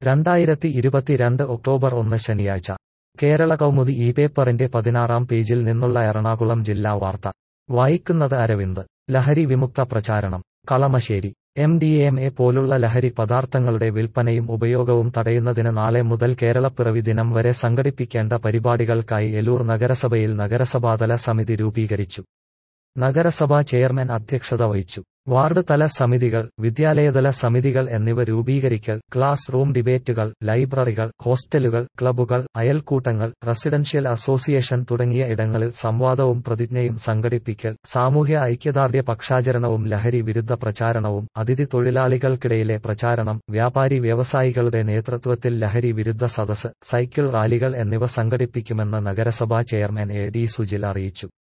രണ്ടായിരത്തി ഇരുപത്തിരണ്ട് ഒക്ടോബർ ഒന്ന് ശനിയാഴ്ച കേരള കൗമുദി ഈ പേപ്പറിന്റെ പതിനാറാം പേജിൽ നിന്നുള്ള എറണാകുളം ജില്ലാ വാർത്ത വായിക്കുന്നത് അരവിന്ദ് ലഹരി വിമുക്ത പ്രചാരണം Kalamassery M D M A പോലുള്ള ലഹരി പദാർത്ഥങ്ങളുടെ വിൽപ്പനയും ഉപയോഗവും തടയുന്നതിന് നാളെ മുതൽ കേരളപ്പിറവി ദിനം വരെ സംഘടിപ്പിക്കേണ്ട പരിപാടികൾക്കായി എലൂർ നഗരസഭയിൽ നഗരസഭാതല സമിതി രൂപീകരിച്ചു നഗരസഭാ ചെയർമാൻ അധ്യക്ഷത വഹിച്ചു വാർഡ് തല സമിതികൾ വിദ്യാലയതല സമിതികൾ എന്നിവ രൂപീകരിക്കൽ ക്ലാസ് റൂം ഡിബേറ്റുകൾ ലൈബ്രറികൾ ഹോസ്റ്റലുകൾ ക്ലബ്ബുകൾ അയൽക്കൂട്ടങ്ങൾ റെസിഡൻഷ്യൽ അസോസിയേഷൻ തുടങ്ങിയ ഇടങ്ങളിൽ സംവാദവും പ്രതിജ്ഞയും സംഘടിപ്പിക്കൽ സാമൂഹ്യ ഐക്യദാർഢ്യ പക്ഷാചരണവും ലഹരി വിരുദ്ധ പ്രചാരണവും അതിഥി തൊഴിലാളികൾക്കിടയിലെ പ്രചാരണം വ്യാപാരി വ്യവസായികളുടെ നേതൃത്വത്തിൽ ലഹരി വിരുദ്ധ സദസ് സൈക്കിൾ റാലികൾ എന്നിവ സംഘടിപ്പിക്കുമെന്ന് നഗരസഭാ ചെയർമാൻ എ ഡി സുജിൽ അറിയിച്ചു